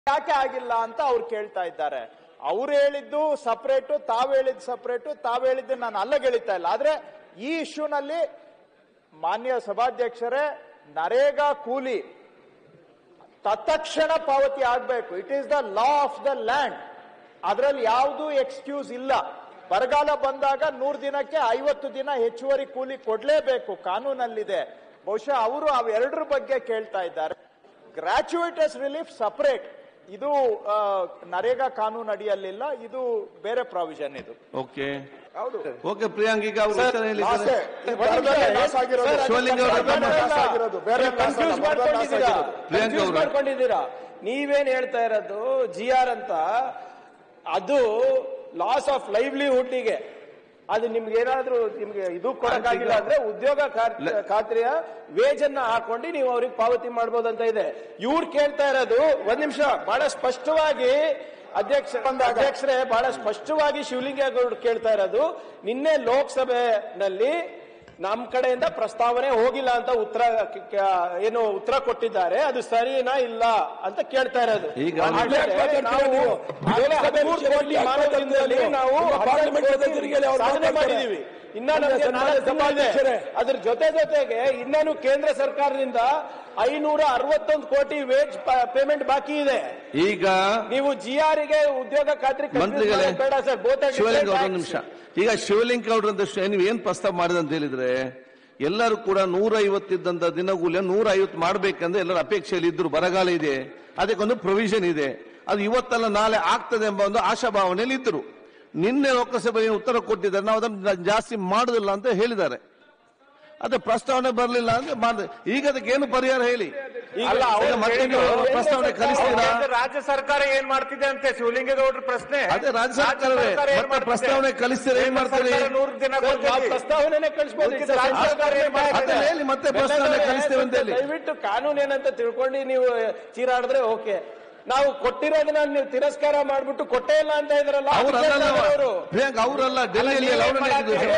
ಯಾಕೆ ಆಗಿಲ್ಲ ಅಂತ ಅವ್ರು ಕೇಳ್ತಾ ಇದ್ದಾರೆ ಅವ್ರು ಹೇಳಿದ್ದು ಸಪರೇಟು ತಾವ್ ಹೇಳಿದ್ ಸಪರೇಟು ತಾವ್ ಹೇಳಿದ್ದು ನಾನು ಅಲ್ಲಗೆಳಿತಾ ಇಲ್ಲ ಆದ್ರೆ ಈ ಇಶ್ಯೂನಲ್ಲಿ ಮಾನ್ಯ ಸಭಾಧ್ಯಕ್ಷರೇ ನರೇಗಾ ಕೂಲಿ ತತ್ಕ್ಷಣ ಪಾವತಿ ಆಗಬೇಕು it is the law of the land ಅದರಲ್ಲಿ ಯಾವುದೂ ಎಕ್ಸ್ಕ್ಯೂಸ್ ಇಲ್ಲ ಬರಗಾಲ ಬಂದಾಗ ನೂರು ದಿನಕ್ಕೆ ಐವತ್ತು ದಿನ ಹೆಚ್ಚುವರಿ ಕೂಲಿ ಕೊಡ್ಲೇಬೇಕು ಕಾನೂನಲ್ಲಿದೆ ಬಹುಶಃ ಅವರು ಅವೆರಡರ ಬಗ್ಗೆ ಕೇಳ್ತಾ ಇದ್ದಾರೆ ಗ್ರಾಚ್ಯುಯಿಟಸ್ ರಿಲೀಫ್ ಸಪರೇಟ್ ಇದು ಆ, ನರೇಗಾ ಕಾನೂನು ಅಡಿಯಲ್ಲಿಲ್ಲ ಇದು ಬೇರೆ ಪ್ರಾವಿಷನ್ ಇದು ಓಕೆ ಹೌದು ಓಕೆ ಪ್ರಿಯಾಂಕ್ ಈಗ ಅವರು ಉತ್ತರ ಹೇಳಿದ್ದಾರೆ ಶಿವಲಿಂಗ ಅವರು ಕನ್ಫ್ಯೂಸ್ ಮಾಡ್ಕೊಂಡಿದ್ದೀರಾ ಪ್ರಿಯಾಂಕ್ Confuse ಅವರು. ಮಾಡ್ಕೊಂಡಿದ್ದೀರಾ ನೀವೇನ್ ಹೇಳ್ತಾ ಇರೋದು ಜಿ ಆರ್ ಅಂತ ಅದು ಲಾಸ್ ಆಫ್ ಲೈವ್ಲಿಹುಡ್ಗೆ ಅದು ನಿಮ್ಗೆ ಏನಾದ್ರೂ ನಿಮ್ಗೆ ಇದು ಕೊಡಕ್ಕಾಗಿಲ್ಲ ಅಂದ್ರೆ ಉದ್ಯೋಗ ಖಾತ್- ಖಾತ್ರಿಯ ವೇಜ್ ಅನ್ನ ಹಾಕೊಂಡು ನೀವು ಅವ್ರಿಗೆ ಪಾವತಿ ಮಾಡ್ಬೋದು ಅಂತ ಇದೆ ಇವ್ರು ಕೇಳ್ತಾ ಇರೋದು ಒಂದ್ ನಿಮಿಷ ಬಹಳ ಸ್ಪಷ್ಟವಾಗಿ ಅಧ್ಯಕ್ಷ ಅಧ್ಯಕ್ಷರೇ ಬಹಳ ಸ್ಪಷ್ಟವಾಗಿ ಶಿವಲಿಂಗೇಗೌಡರು ಕೇಳ್ತಾ ಇರೋದು ನಿನ್ನೆ ಲೋಕಸಭೆನಲ್ಲಿ ನಮ್ ಕಡೆಯಿಂದ ಪ್ರಸ್ತಾವನೆ ಹೋಗಿಲ್ಲ ಅಂತ ಉತ್ತರ ಕ- ಕ- ಏನು ಉತ್ತರ ಕೊಟ್ಟಿದ್ದಾರೆ ಅದು ಸರಿನಾ ಇಲ್ಲ ಅಂತ ಕೇಳ್ತಾ ಇರೋದು ಈಗ ಆಮೇಲೆ ನಾವು ಕೇವಲ ಹದಿಮೂರು ಕೋಟಿ ಮಾನವದಲ್ಲಿ ನಾವು ಪಾರ್ಲಿಮೆಂಟ್ ಸದಸ್ಯರಿಗೆ ಅವ್ರು ಸಾಧನೆ ಮಾತಾಡ್ತಾರೆ. ಮಾಡಿದೀವಿ ಇನ್ನ ನಮಗೆ ನಾಲ್ಕು ತಿಂಗಳು ಇದೆ. ಅದ್ರ ಜೊತೆ ಜೊತೆಗೆ ಇನ್ನೇನು ಕೇಂದ್ರ ಸರ್ಕಾರದಿಂದ ಐನೂರ ಅರವತ್ತೊಂದು ಕೋಟಿ ವೇಜ್ ಪೇಮೆಂಟ್ ಬಾಕಿ ಇದೆ ಈಗ ನೀವು ಜಿ ಗೆ ಉದ್ಯೋಗ ಖಾತ್ರಿ confuse ಮಂತ್ರಿಗಳೇ ಮಾಡೋದು ಬೇಡ ಸರ್ ಬೋತ್ ಶಿವಲಿಂಗ ಅವರು ಒಂದು ನಿಮಿಷ ಈಗ ಶಿವಲಿಂಗ ಅವ್ರ ನೀವು ಏನ್ ಪ್ರಸ್ತಾವ ಮಾಡಿದೆ ಅಂತ ಹೇಳಿದ್ರೆ ಎಲ್ಲರೂ ಕೂಡ ನೂರ ಐವತ್ತಿದ್ದಂತ ದಿನಗೂಲಿಯ ನೂರ ಐವತ್ತು ಮಾಡ್ಬೇಕಂದ್ರೆ ಎಲ್ಲರ ಅಪೇಕ್ಷೆಯಲ್ಲಿ ಇದ್ರು ಬರಗಾಲ ಇದೆ ಅದಕ್ಕೊಂದು ಪ್ರೊವಿಷನ್ ಇದೆ ಅದು ಇವತ್ತಲ್ಲ ನಾಳೆ ಆಗ್ತದೆ ಎಂಬ ಒಂದು ಆಶಾಭಾವನೆಯಲ್ಲಿ ಇದ್ರು ನಿನ್ನೆ ಲೋಕಸಭೆ ಏನು ಉತ್ತರ ಕೊಟ್ಟಿದ್ದಾರೆ ನಾವು ಅದನ್ನು ಜಾಸ್ತಿ ಮಾಡುದಿಲ್ಲ ಅಂತ ಹೇಳಿದ್ದಾರೆ ಅದು ಪ್ರಸ್ತಾವನೆ ಬರಲಿಲ್ಲ ಅಂದ್ರೆ ಮಾಡಿದೆ ಈಗ ಅದಕ್ಕೆ ಏನು ಪರಿಹಾರ ಹೇಳಿ ಅಲ್ಲ, ಅವ್ರು ಈಗ ಮತ್ತೆ ನೀವು ಹೇಳಿದ್ರು, ಪ್ರಸ್ತಾವನೆ ಕಳಿಸ್ತೀರಾ ರಾಜ್ಯ ಸರ್ಕಾರ ಏನ್ ಮಾಡ್ತಿದೆ ಅಂತೆ ಶಿವಲಿಂಗೇಗೌಡರ ಪ್ರಶ್ನೆ ಅದೇ ರಾಜ್ಯ ಸರ್ಕಾರವೇ ಮತ್ತೆ ಪ್ರಸ್ತಾವನೆ ಕಳಿಸ್ತೀರಾ ಏನ್ ಮಾಡ್ತೀರಿ ನೂರು ದಿನ ನಾವು ಪ್ರಸ್ತಾವನೆನೇ ಕಳಿಸ್ಬೋದು ಉಳಿದ ರಾಜ್ಯ ಸರ್ಕಾರ ಏನ್ ಮಾಡ್ತಿದೆ? ಅದನ್ನ ಹೇಳಿ ಮತ್ತೆ ಪ್ರಸ್ತಾವನೆ ಕಳಿಸ್ತೇವೆ ಅಂತ ಹೇಳಿ ದಯವಿಟ್ಟು ಕಾನೂನು ಏನಂತ ತಿಳ್ಕೊಂಡು ನೀವು ಚೀರಾಡಿದ್ರೆ ಓಕೆ ನಾವು ಕೊಟ್ಟಿರೋದನ್ನ ನೀವು ತಿರಸ್ಕಾರ ಮಾಡ್ಬಿಟ್ಟು ಕೊಟ್ಟೇ ಇಲ್ಲ ಅಂತ ಇದ್ರಲ್ಲ ಅದಕ್ಕೆ ಅವರಲ್ಲ ಅವರು ಪ್ರಿಯಾಂಕ್ ಅವರಲ್ಲ ಡೆಲ್ಲಿಯಲ್ಲಿ ಲವಣನೆ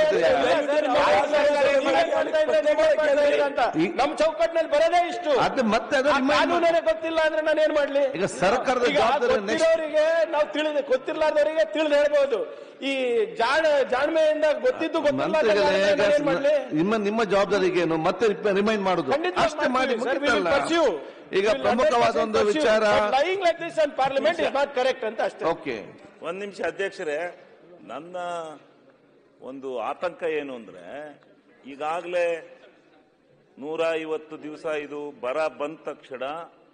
ಈ- ನಮ್ ಚೌಕಟ್ಟಿನಲ್ಲಿ ಬರೋದೇ ಇಷ್ಟು ಅದು ಮತ್ತೆ ಅದು ಆ remind ಮಾಡಿ. ಕಾನೂನೇನೆ ಗೊತ್ತಿಲ್ಲ ಅಂದ್ರೆ ನಾನು ಏನ್ ಮಾಡ್ಲಿ ಈಗ ಸರ್ಕಾರದ ಈಗ ಜವಾಬ್ದಾರಿ next- ಗೊತ್ತಿರೋರಿಗೆ ನಾವು ತಿಳಿದ ಗೊತ್ತಿರ್ಲಾರ್ದವರಿಗೆ ತಿಳಿದು ಹೇಳ್ಬೋದು ಈ ಜಾಣ ಜಾಣ್ಮೆಯಿಂದ ಗೊತ್ತಿದ್ದು ಗೊತ್ತಿಲ್ಲ ಅಂತ ಮಂತ್ರಿಗಳೇ ನಾನು ಈಗ ಏನ್ ಮಾಡ್ಲಿ ನಿಮ್ಮ ನಿಮ್ಮ ಜವಾಬ್ದಾರಿಗೇನು ಮತ್ತೆ ರಿಮೈಂಡ್ ಮಾಡುದು ಖಂಡಿತವಾಗಿ ಅಷ್ಟೇ ಮಾಡಿ ಮಾಡ್ತೀವಿ, sir. We will ಮುಗಿತಲ್ಲ pursue. ಈಗ We will ಪ್ರಮುಖವಾದ 100% ಒಂದು pursue. ವಿಚಾರ But lying like this in parliament is not correct ಅಂತ ಅಷ್ಟೇ ಓಕೆ ಒಂದ್ ನಿಮಿಷ ಅಧ್ಯಕ್ಷರೇ ನನ್ನ ಒಂದು ಆತಂಕ ಏನು ಅಂದ್ರೆ ಈಗಾಗಲೇ ನೂರ ಐವತ್ತು ದಿವಸ ಇದು ಬರ ಬಂದ ತಕ್ಷಣ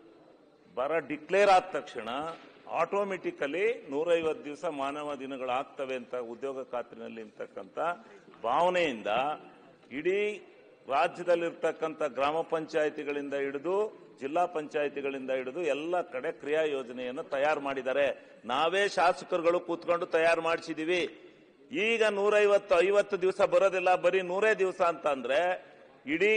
ಬರ ಡಿಕ್ಲೇರ್ ಆದ ತಕ್ಷಣ ಆಟೋಮೆಟಿಕಲಿ ನೂರೈವತ್ತು ದಿವಸ ಮಾನವ ದಿನಗಳು ಆಗ್ತವೆ ಅಂತ ಉದ್ಯೋಗ ಖಾತ್ರಿನಲ್ಲಿ ಇರ್ತಕ್ಕಂಥ ಭಾವನೆಯಿಂದ ಇಡೀ ರಾಜ್ಯದಲ್ಲಿರ್ತಕ್ಕಂಥ ಗ್ರಾಮ ಪಂಚಾಯಿತಿಗಳಿಂದ ಹಿಡಿದು ಜಿಲ್ಲಾ ಪಂಚಾಯಿತಿಗಳಿಂದ ಹಿಡಿದು ಎಲ್ಲ ಕಡೆ ಕ್ರಿಯಾ ಯೋಜನೆಯನ್ನು ತಯಾರು ಮಾಡಿದ್ದಾರೆ ನಾವೇ ಶಾಸಕರುಗಳು ಕೂತ್ಕೊಂಡು ತಯಾರು ಮಾಡಿಸಿದೀವಿ ಈಗ ನೂರೈವತ್ತು ಐವತ್ತು ದಿವಸ ಬರೋದಿಲ್ಲ ಬರೀ ನೂರೇ ದಿವಸ ಅಂತ ಅಂದ್ರೆ ಇಡೀ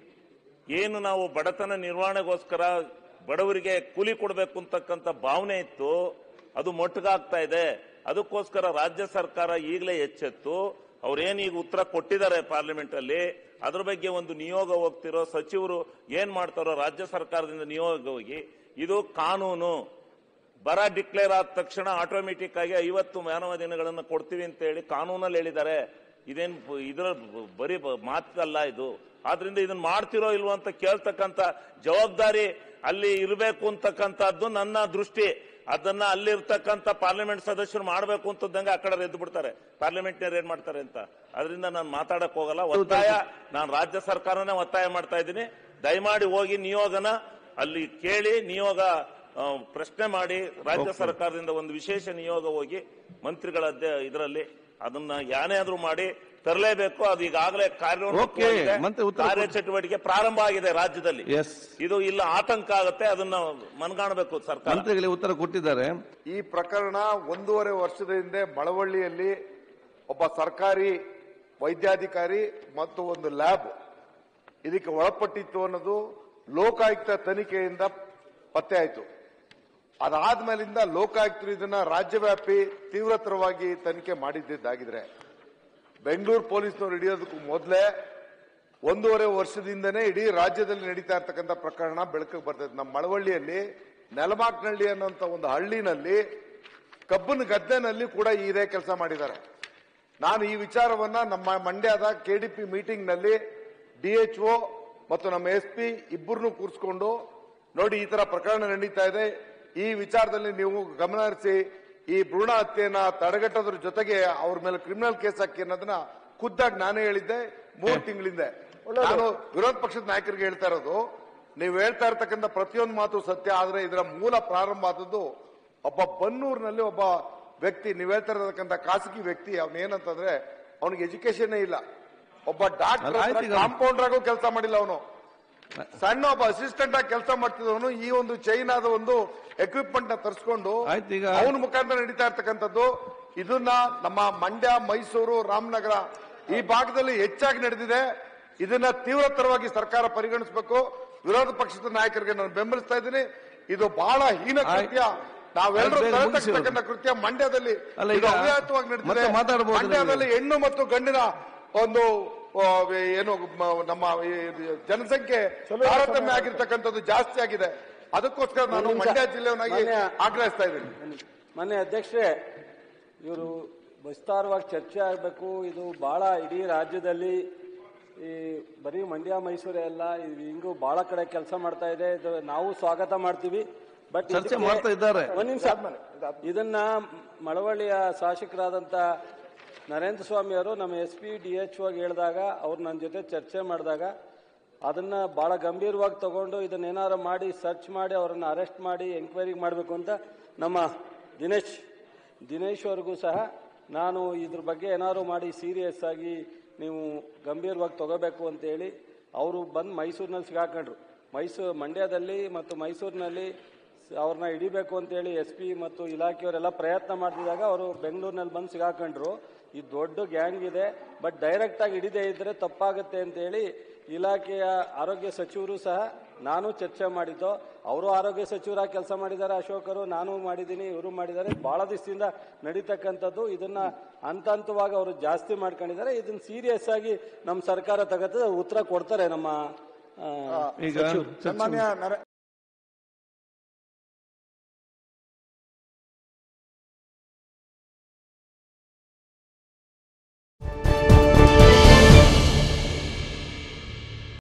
ಏನು ನಾವು ಬಡತನ ನಿರ್ವಹಣೆಗೋಸ್ಕರ ಬಡವರಿಗೆ ಕೂಲಿ ಕೊಡಬೇಕು ಅಂತಕ್ಕಂಥ ಭಾವನೆ ಇತ್ತು ಅದು ಮೊಟ್ಟಗಾಗ್ತಾ ಇದೆ ಅದಕ್ಕೋಸ್ಕರ ರಾಜ್ಯ ಸರ್ಕಾರ ಈಗಲೇ ಎಚ್ಚೆತ್ತು ಅವ್ರೇನು ಈಗ ಉತ್ತರ ಕೊಟ್ಟಿದ್ದಾರೆ ಪಾರ್ಲಿಮೆಂಟ್ ಅಲ್ಲಿ ಅದ್ರ ಬಗ್ಗೆ ಒಂದು ನಿಯೋಗ ಹೋಗ್ತಿರೋ ಸಚಿವರು ಏನ್ ಮಾಡ್ತಾರೋ ರಾಜ್ಯ ಸರ್ಕಾರದಿಂದ ನಿಯೋಗ ಹೋಗಿ ಇದು ಕಾನೂನು ಬರ ಡಿಕ್ಲೇರ್ ಆದ ತಕ್ಷಣ ಆಟೋಮೆಟಿಕ್ ಆಗಿ ಐವತ್ತು ಮಾನವ ದಿನಗಳನ್ನು ಕೊಡ್ತೀವಿ ಅಂತ ಹೇಳಿ ಕಾನೂನಲ್ಲಿ ಹೇಳಿದ್ದಾರೆ ಇದೇನ್ ಬ- ಇದರ ಬ- ಬರೀ ಬ- ಮಾತಲ್ಲ ಇದು ಆದ್ರಿಂದ ಇದನ್ನ ಮಾಡ್ತಿರೋ ಇಲ್ವೋ ಅಂತ ಕೇಳ್ತಕ್ಕಂತ ಜವಾಬ್ದಾರಿ ಅಲ್ಲಿ ಇರಬೇಕು ಅಂತಕ್ಕಂಥದ್ದು ನನ್ನ ದೃಷ್ಟಿ ಅದನ್ನ ಅಲ್ಲಿರ್ತಕ್ಕಂಥ ಪಾರ್ಲಿಮೆಂಟ್ ಸದಸ್ಯರು ಮಾಡಬೇಕು ಅಂತದಂಗೆ ಆ ಕಡೆ ಎದ್ದು ಬಿಡ್ತಾರೆ ಪಾರ್ಲಿಮೆಂಟ್ ಏನ್ ಮಾಡ್ತಾರೆ ಅಂತ ಅದರಿಂದ ನಾನು ಮಾತಾಡಕ್ ಹೋಗಲ್ಲ ಒತ್ತಾಯ ನಾನು ರಾಜ್ಯ ಸರ್ಕಾರನೇ ಒತ್ತಾಯ ಮಾಡ್ತಾ ಇದ್ದೀನಿ ದಯಮಾಡಿ ಹೋಗಿ ನಿಯೋಗನ ಅಲ್ಲಿ ಕೇಳಿ ನಿಯೋಗ ಆ, ಪ್ರಶ್ನೆ ಮಾಡಿ ರಾಜ್ಯ ಸರ್ಕಾರದಿಂದ ಒಂದು ವಿಶೇಷ ನಿಯೋಗ ಹೋಗಿ ಮಂತ್ರಿಗಳ ಇದರಲ್ಲಿ ಅದನ್ನ ಯಾನೇ ಆದ್ರೂ ಮಾಡಿ ತರಲೇಬೇಕು ಅದು ಈಗಾಗಲೇ Okay, ಮಂತ್ರಿ ಉತ್ತರ ಕೊಡಿ. ಕಾರ್ಯಚಟುವಟಿಕೆ ಪ್ರಾರಂಭ ಆಗಿದೆ ರಾಜ್ಯದಲ್ಲಿ ಎಸ್ ಇದು ಇಲ್ಲ ಆತಂಕ ಆಗುತ್ತೆ ಅದನ್ನ ಮನಗಾಣಬೇಕು ಸರ್ಕಾರ ಮಂತ್ರಿಗಳಿಗೆ ಉತ್ತರ ಕೊಟ್ಟಿದ್ದಾರೆ ಈ ಪ್ರಕರಣ ಒಂದೂವರೆ ವರ್ಷದ ಹಿಂದೆ ಮಳವಳ್ಳಿಯಲ್ಲಿ ಒಬ್ಬ ಸರ್ಕಾರಿ ವೈದ್ಯಾಧಿಕಾರಿ ಮತ್ತು ಒಂದು ಲ್ಯಾಬ್ ಇದಕ್ಕೆ ಒಳಪಟ್ಟಿತ್ತು ಅನ್ನೋದು ಲೋಕಾಯುಕ್ತ ತನಿಖೆಯಿಂದ ಪತ್ತೆ ಆಯಿತು ಅದಾದ್ಮೇಲಿಂದ ಲೋಕಾಯುಕ್ತರು ಇದನ್ನ ರಾಜ್ಯವ್ಯಾಪಿ ತೀವ್ರತರವಾಗಿ ತನಿಖೆ ಮಾಡಿದ್ದಾಗಿದ್ರೆ ಬೆಂಗಳೂರು ಪೊಲೀಸ್ನವರು ಹಿಡಿಯೋದಕ್ಕೂ ಮೊದಲೇ ಒಂದೂವರೆ ವರ್ಷದಿಂದನೇ ಇಡೀ ರಾಜ್ಯದಲ್ಲಿ ನಡೀತಾ ಇರ್ತಕ್ಕಂಥ ಪ್ರಕರಣ ಬೆಳಕಿಗೆ ಬರ್ತದೆ ನಮ್ಮ ಮಳವಳ್ಳಿಯಲ್ಲಿ ನೆಲಮಾಕ್ನಹಳ್ಳಿ ಅನ್ನೋಂಥ ಒಂದು ಹಳ್ಳಿನಲ್ಲಿ ಕಬ್ಬನ ಗದ್ದೆನಲ್ಲಿ ಕೂಡ ಇದೇ ಕೆಲಸ ಮಾಡಿದ್ದಾರೆ ನಾನು ಈ ವಿಚಾರವನ್ನ ನಮ್ಮ ಮಂಡ್ಯದ ಕೆಡಿಪಿ ಮೀಟಿಂಗ್ ನಲ್ಲಿ ಡಿಎಚ್ಒ ಮತ್ತು ನಮ್ಮ ಎಸ್ ಪಿ ಇಬ್ಬರನ್ನು ಕೂರಿಸ್ಕೊಂಡು ನೋಡಿ ಈ ತರ ಪ್ರಕರಣ ನಡೀತಾ ಇದೆ ಈ ವಿಚಾರದಲ್ಲಿ ನೀವು ಗಮನ ಹರಿಸಿ ಈ ಭ್ರೂಣ ಹತ್ಯೆಯನ್ನ ತಡೆಗಟ್ಟೋದ್ರ ಜೊತೆಗೆ ಅವ್ರ ಮೇಲೆ ಕ್ರಿಮಿನಲ್ ಕೇಸ್ ಹಾಕಿ ಅನ್ನೋದನ್ನ ಖುದ್ದಾಗಿ ನಾನೇ ಹೇಳಿದ್ದೆ ಮೂರು ತಿಂಗಳಿಂದ ನಾನು ವಿರೋಧ ಪಕ್ಷದ ನಾಯಕರಿಗೆ ಹೇಳ್ತಾ ಇರೋದು ನೀವು ಹೇಳ್ತಾ ಇರ್ತಕ್ಕಂಥ ಪ್ರತಿಯೊಂದು ಮಾತು ಸತ್ಯ ಆದ್ರೆ ಇದರ ಮೂಲ ಪ್ರಾರಂಭ ಆದದ್ದು ಒಬ್ಬ ಬನ್ನೂರಿನಲ್ಲಿ ಒಬ್ಬ ವ್ಯಕ್ತಿ ನೀವ್ ಹೇಳ್ತಾ ಇರತಕ್ಕಂಥ ಖಾಸಗಿ ವ್ಯಕ್ತಿ ಅವನೇನಂತಂದ್ರೆ ಅವನಿಗೆ ಎಜುಕೇಶನ್ ಇಲ್ಲ ಒಬ್ಬ ಅಲ್ಲ, ಆಯ್ತು ಡಾಕ್ಟರ್ ಈಗ. ಕಾಂಪೌಂಡರ್ ಆಗು ಕೆಲಸ ಮಾಡಿಲ್ಲ ಅವನು ಸಣ್ಣ ಒಬ್ಬ ಅಸಿಸ್ಟೆಂಟ್ ಆಗಿ ಕೆಲಸ ಮಾಡ್ತಿದ್ದವನು ಈ ಒಂದು ಚೈನಾದ ಒಂದು ಎಕ್ವಿಪ್ಮೆಂಟ್ ನ ತರಿಸ್ಕೊಂಡು ಆಯ್ತು ಈಗ. ಅವನ ಮುಖಾಂತರ ನಡೀತಾ ಇರ್ತಕ್ಕಂಥದ್ದು ಇದನ್ನ ನಮ್ಮ ಮಂಡ್ಯ ಮೈಸೂರು ರಾಮನಗರ ಈ ಭಾಗದಲ್ಲಿ ಹೆಚ್ಚಾಗಿ ನಡೆದಿದೆ ಇದನ್ನ ತೀವ್ರತರವಾಗಿ ಸರ್ಕಾರ ಪರಿಗಣಿಸಬೇಕು ವಿರೋಧ ಪಕ್ಷದ ನಾಯಕರಿಗೆ ನಾನು ಬೆಂಬಲಿಸ್ತಾ ಇದ್ದೀನಿ ಇದು ಬಹಳ ಹೀನ ಕೃತ್ಯ ನಾವೆಲ್ಲರೂ ಬೇಗ ಮುಗಿಸಿ ತರತಕ್ಕಂಥ ಕೃತ್ಯ ಮಂಡ್ಯದಲ್ಲಿ ಅಲ್ಲ, ಇದು ಈಗ ಅವ್ಯಾಹತವಾಗಿ ಮತ್ತೆ ನಡೆದಿದೆ ಮಾತಾಡ್ಬೋದು ಮಂಡ್ಯದಲ್ಲಿ ಹೆಣ್ಣು ಮತ್ತು ಗಂಡಿನ ಒಂದು ಆ, ಏನು ಮ- ನಮ್ಮ ಈ ಜನಸಂಖ್ಯೆ ತಾರತಮ್ಯ ಆಗಿರ್ತಕ್ಕಂಥದ್ದು ಜಾಸ್ತಿ ಆಗಿದೆ ಅದಕ್ಕೋಸ್ಕರ ನಾನು ಒಂದು ನಿಮಿಷ. ಮಂಡ್ಯ ಜಿಲ್ಲೆಯವನಾಗಿ ಮಾನ್ಯ- ಆಗ್ರಹಿಸ್ತಾ ಇದ್ದೀನಿ ಮೊನ್ನೆ ಅಧ್ಯಕ್ಷರೇ ಇವರು ವಿಸ್ತಾರವಾಗಿ ಚರ್ಚೆ ಆಗಬೇಕು ಇದು ಬಹಳ ಇಡೀ ರಾಜ್ಯದಲ್ಲಿ ಈ ಬರೀ ಮಂಡ್ಯ ಮೈಸೂರೇ ಅಲ್ಲ ಇದು ಹಿಂಗೂ ಬಹಳ ಕಡೆ ಕೆಲಸ ಮಾಡ್ತಾ ಇದೆ ಇದು ನಾವು ಸ್ವಾಗತ ಮಾಡ್ತೀವಿ ಬಟ್ ಚರ್ಚೆ ಇದಕ್ಕೆ- ಮಾಡ್ತಾ ಇದ್ದಾರೆ. ಒಂದ್ ನಿಮಿಷ ಇದನ್ನ ಮಳವಳ್ಳಿಯ ಶಾಸಕರಾದಂತ ನರೇಂದ್ರ ಸ್ವಾಮಿ ಅವರು ನಮ್ಮ ಎಸ್ ಪಿ ಡಿ ಎಚ್ ಹೋಗಿ ಹೇಳಿದಾಗ ಅವ್ರು ನನ್ನ ಜೊತೆ ಚರ್ಚೆ ಮಾಡಿದಾಗ ಅದನ್ನ ಬಹಳ ಗಂಭೀರವಾಗಿ ತಗೊಂಡು ಇದನ್ನ ಏನಾರು ಮಾಡಿ ಸರ್ಚ್ ಮಾಡಿ ಅವರನ್ನ ಅರೆಸ್ಟ್ ಮಾಡಿ ಎಂಕ್ವೈರಿ ಮಾಡಬೇಕು ಅಂತ ನಮ್ಮ ದಿನೇಶ್ ದಿನೇಶ್ ಅವ್ರಿಗೂ ಸಹ ನಾನು ಇದ್ರ ಬಗ್ಗೆ ಏನಾದ್ರು ಮಾಡಿ ಸೀರಿಯಸ್ ಆಗಿ ನೀವು ಗಂಭೀರವಾಗಿ ತಗೋಬೇಕು ಅಂತ ಹೇಳಿ ಅವರು ಬಂದು ಮೈಸೂರಿನಲ್ಲಿ ಸಿಗಾಕೊಂಡ್ರು ಮೈಸೂರು ಮಂಡ್ಯದಲ್ಲಿ ಮತ್ತು ಮೈಸೂರಿನಲ್ಲಿ ಸ- ಅವ್ರನ್ನ ಹಿಡಿಬೇಕು ಅಂತೇಳಿ ಎಸ್ ಪಿ ಮತ್ತು ಇಲಾಖೆಯವರೆಲ್ಲ ಪ್ರಯತ್ನ ಮಾಡ್ತಿದ್ದಾಗ ಅವರು ಬೆಂಗಳೂರಿನಲ್ಲಿ ಬಂದು ಸಿಗಾಕೊಂಡ್ರು ಈ ದೊಡ್ಡ ಗ್ಯಾಂಗ್ ಇದೆ ಬಟ್ ಡೈರೆಕ್ಟ್ ಆಗಿ ಹಿಡಿದೇ ಇದ್ರೆ ತಪ್ಪಾಗುತ್ತೆ ಅಂತೇಳಿ ಇಲಾಖೆಯ ಆರೋಗ್ಯ ಸಚಿವರು ಸಹ ನಾನು ಚರ್ಚೆ ಮಾಡಿದ್ದು ಅವರು ಆರೋಗ್ಯ ಸಚಿವರಾಗಿ ಕೆಲಸ ಮಾಡಿದ್ದಾರೆ ಅಶೋಕರು ನಾನು ಮಾಡಿದ್ದೀನಿ ಇವರು ಮಾಡಿದ್ದಾರೆ ಬಹಳ ದಿವಸದಿಂದ ನಡೀತಕ್ಕಂಥದ್ದು ಇದನ್ನ ಹಂತ ಹಂತವಾಗಿ ಅವರು ಜಾಸ್ತಿ ಮಾಡ್ಕೊಂಡಿದ್ದಾರೆ ಇದನ್ನ ಸೀರಿಯಸ್ ಆಗಿ ನಮ್ಮ ಸರ್ಕಾರ ತಗತ್ತೆ ಉತ್ತರ ಕೊಡ್ತಾರೆ ನಮ್ಮ ಆ, ಈಗ ಸಚಿವರು. ಚರ್ಚೆ- ಸನ್ಮಾನ್ಯ ನರ-